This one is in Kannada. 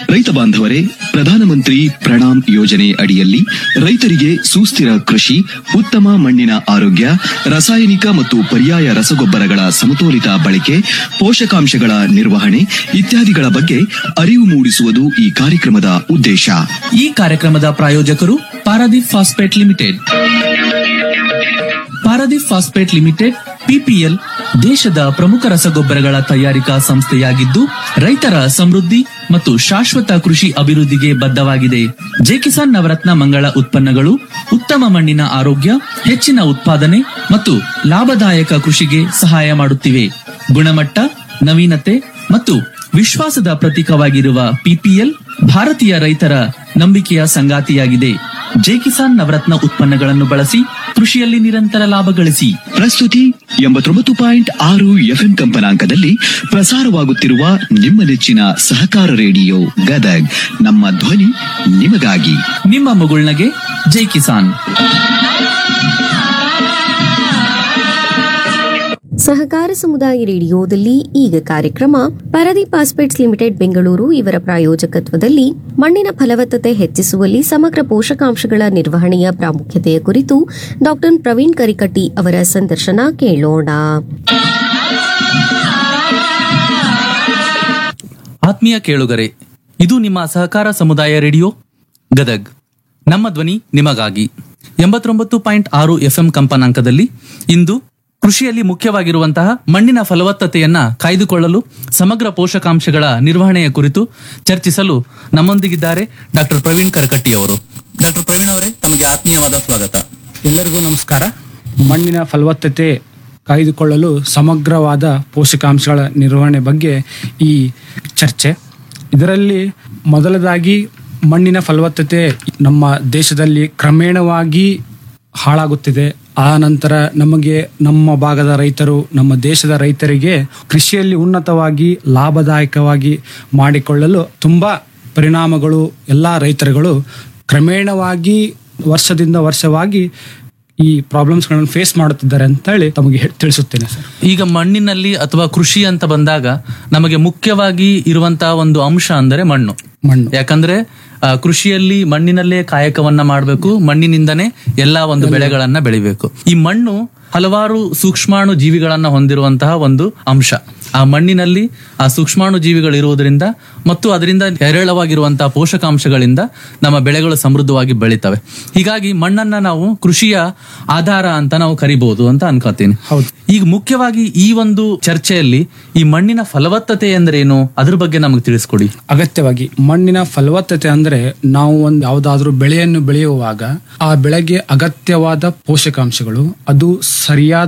ರೈತ ಬಾಂಧವರೇ ಪ್ರಧಾನಮಂತ್ರಿ ಪ್ರಣಾಮ್ ಯೋಜನೆ ಅಡಿಯಲ್ಲಿ ರೈತರಿಗೆ ಸುಸ್ಥಿರ ಕೃಷಿ ಉತ್ತಮ ಮಣ್ಣಿನ ಆರೋಗ್ಯ ರಾಸಾಯನಿಕ ಮತ್ತು ಪರ್ಯಾಯ ರಸಗೊಬ್ಬರಗಳ ಸಮತೋಲಿತ ಬಳಕೆ ಪೋಷಕಾಂಶಗಳ ನಿರ್ವಹಣೆ ಇತ್ಯಾದಿಗಳ ಬಗ್ಗೆ ಅರಿವು ಮೂಡಿಸುವುದು ಈ ಕಾರ್ಯಕ್ರಮದ ಉದ್ದೇಶ ಈ ಕಾರ್ಯಕ್ರಮದ ಪ್ರಾಯೋಜಕರು Paradeep phosphate limited Paradeep phosphate limited PPL ದೇಶದ ಪ್ರಮುಖ ರಸಗೊಬ್ಬರಗಳ ತಯಾರಿಕಾ ಸಂಸ್ಥೆಯಾಗಿದ್ದು ರೈತರ ಸಮೃದ್ಧಿ ಮತ್ತು ಶಾಶ್ವತ ಕೃಷಿ ಅಭಿವೃದ್ಧಿಗೆ ಬದ್ಧವಾಗಿದೆ ಜೆಕಿಸಾನ್ ನವರತ್ನ ಮಂಗಳ ಉತ್ಪನ್ನಗಳು ಉತ್ತಮ ಮಣ್ಣಿನ ಆರೋಗ್ಯ ಹೆಚ್ಚಿನ ಉತ್ಪಾದನೆ ಮತ್ತು ಲಾಭದಾಯಕ ಕೃಷಿಗೆ ಸಹಾಯ ಮಾಡುತ್ತಿವೆ ಗುಣಮಟ್ಟ ನವೀನತೆ ಮತ್ತು ವಿಶ್ವಾಸದ ಪ್ರತೀಕವಾಗಿರುವ ಪಿಪಿಎಲ್ ಭಾರತೀಯ ರೈತರ ನಂಬಿಕೆಯ ಸಂಗಾತಿಯಾಗಿದೆ ಜೆ ಕಿಸಾನ್ ನವರತ್ನ ಉತ್ಪನ್ನಗಳನ್ನು ಬಳಸಿ ಕೃಷಿಯಲ್ಲಿ ನಿರಂತರ ಲಾಭ ಗಳಿಸಿ ಪ್ರಸ್ತುತಿ ಎಂಬತ್ತೊಂಬತ್ತು ಪಾಯಿಂಟ್ ಆರು ಎಫ್ಎಂ ಕಂಪನಾಂಕದಲ್ಲಿ ಪ್ರಸಾರವಾಗುತ್ತಿರುವ ನಿಮ್ಮ ನೆಚ್ಚಿನ ಸಹಕಾರ ರೇಡಿಯೋ ಗದಗ್ ನಮ್ಮ ಧ್ವನಿ ನಿಮಗಾಗಿ ನಿಮ್ಮ ಮುಗುಳ್ನಗೆ ಜೈ ಕಿಸಾನ್ ಸಹಕಾರ ಸಮುದಾಯ ರೇಡಿಯೋದಲ್ಲಿ ಈಗ ಕಾರ್ಯಕ್ರಮ ಪರದೀಪ್ ಪಾಸ್ಪೇಟ್ಸ್ ಲಿಮಿಟೆಡ್ ಬೆಂಗಳೂರು ಇವರ ಪ್ರಾಯೋಜಕತ್ವದಲ್ಲಿ ಮಣ್ಣಿನ ಫಲವತ್ತತೆ ಹೆಚ್ಚಿಸುವಲ್ಲಿ ಸಮಗ್ರ ಪೋಷಕಾಂಶಗಳ ನಿರ್ವಹಣೆಯ ಪ್ರಾಮುಖ್ಯತೆಯ ಕುರಿತು ಡಾಕ್ಟರ್ ಪ್ರವೀಣ್ ಕರಿಕಟ್ಟಿ ಅವರ ಸಂದರ್ಶನ ಕೇಳೋಣ ಆತ್ಮೀಯ ಕೇಳುಗರೆ ಇದು ನಿಮ್ಮ ಸಹಕಾರ ಸಮುದಾಯ ರೇಡಿಯೋ ಗದಗ್ ನಮ್ಮ ಧ್ವನಿ ನಿಮಗಾಗಿ ಎಂಬತ್ತೊಂಬತ್ತು ಪಾಯಿಂಟ್ ಆರು ಎಫ್ಎಂ ಕಂಪನಾಂಕದಲ್ಲಿ ಇಂದು ಕೃಷಿಯಲ್ಲಿ ಮುಖ್ಯವಾಗಿರುವಂತಹ ಮಣ್ಣಿನ ಫಲವತ್ತತೆಯನ್ನ ಕಾಯ್ದುಕೊಳ್ಳಲು ಸಮಗ್ರ ಪೋಷಕಾಂಶಗಳ ನಿರ್ವಹಣೆಯ ಕುರಿತು ಚರ್ಚಿಸಲು ನಮ್ಮೊಂದಿಗಿದ್ದಾರೆ ಡಾಕ್ಟರ್ ಪ್ರವೀಣ್ ಕರಕಟ್ಟಿ ಅವರು ಡಾಕ್ಟರ್ ಪ್ರವೀಣ್ ಅವರೇ ತಮಗೆ ಆತ್ಮೀಯವಾದ ಸ್ವಾಗತ ಎಲ್ಲರಿಗೂ ನಮಸ್ಕಾರ ಮಣ್ಣಿನ ಫಲವತ್ತತೆ ಕಾಯ್ದುಕೊಳ್ಳಲು ಸಮಗ್ರವಾದ ಪೋಷಕಾಂಶಗಳ ನಿರ್ವಹಣೆ ಬಗ್ಗೆ ಈ ಚರ್ಚೆ ಇದರಲ್ಲಿ ಮೊದಲದಾಗಿ ಮಣ್ಣಿನ ಫಲವತ್ತತೆ ನಮ್ಮ ದೇಶದಲ್ಲಿ ಕ್ರಮೇಣವಾಗಿ ಹಾಳಾಗುತ್ತಿದೆ ಆ ನಂತರ ನಮಗೆ ನಮ್ಮ ಭಾಗದ ರೈತರು ನಮ್ಮ ದೇಶದ ರೈತರಿಗೆ ಕೃಷಿಯಲ್ಲಿ ಉನ್ನತವಾಗಿ ಲಾಭದಾಯಕವಾಗಿ ಮಾಡಿಕೊಳ್ಳಲು ತುಂಬಾ ಪರಿಣಾಮಗಳು ಎಲ್ಲ ರೈತರುಗಳು ಕ್ರಮೇಣವಾಗಿ ವರ್ಷದಿಂದ ವರ್ಷವಾಗಿ ಈ ಪ್ರಾಬ್ಲಮ್ಸ್ಗಳನ್ನು ಫೇಸ್ ಮಾಡುತ್ತಿದ್ದಾರೆ ಅಂತ ಹೇಳಿ ತಮಗೆ ಹೇ- ತಿಳಿಸುತ್ತೇನೆ ಸರ್ ಈಗ ಮಣ್ಣಿನಲ್ಲಿ ಅಥವಾ ಕೃಷಿ ಅಂತ ಬಂದಾಗ ನಮಗೆ ಮುಖ್ಯವಾಗಿ ಇರುವಂತಹ ಒಂದು ಅಂಶ ಅಂದರೆ ಮಣ್ಣು ಮಣ್ಣು ಯಾಕಂದ್ರೆ ಆ, ಕೃಷಿಯಲ್ಲಿ ಮಣ್ಣಿನಲ್ಲೇ ಕಾಯಕವನ್ನ ಮಾಡಬೇಕು ಮಣ್ಣಿನಿಂದನೇ ಎಲ್ಲಾ ಒಂದು ಬೆಳೆಗಳನ್ನ ಬೆಳಿಬೇಕು ಈ ಮಣ್ಣು ಹಲವಾರು ಸೂಕ್ಷ್ಮಾಣು ಜೀವಿಗಳನ್ನ ಹೊಂದಿರುವಂತಹ ಒಂದು ಅಂಶ ಆ ಮಣ್ಣಿನಲ್ಲಿ ಆ ಸೂಕ್ಷ್ಮಾಣು ಜೀವಿಗಳು ಇರುವುದರಿಂದ ಮತ್ತು ಅದರಿಂದ ಹೇರಳವಾಗಿರುವಂತಹ ಪೋಷಕಾಂಶಗಳಿಂದ ನಮ್ಮ ಬೆಳೆಗಳು ಸಮೃದ್ಧವಾಗಿ ಬೆಳಿತವೆ ಹೀಗಾಗಿ ಮಣ್ಣನ್ನ ನಾವು ಕೃಷಿಯ ಆಧಾರ ಅಂತ ನಾವು ಕರಿಬಹುದು ಅಂತ ಅನ್ಕೋತೀನಿ ಹೌದು. ಈಗ ಮುಖ್ಯವಾಗಿ ಈ ಒಂದು ಚರ್ಚೆಯಲ್ಲಿ ಈ ಮಣ್ಣಿನ ಫಲವತ್ತತೆ ಎಂದರೇನು ಅದ್ರ ಬಗ್ಗೆ ನಮಗೆ ತಿಳಿಸ್ಕೊಡಿ ಅಗತ್ಯವಾಗಿ ಮಣ್ಣಿನ ಫಲವತ್ತತೆ ಅಂದ್ರೆ ನಾವು ಒಂದು ಯಾವುದಾದ್ರೂ ಬೆಳೆಯನ್ನು ಬೆಳೆಯುವಾಗ ಆ ಬೆಳೆಗೆ ಅಗತ್ಯವಾದ ಪೋಷಕಾಂಶಗಳು ಅದು ಸರಿಯಾದ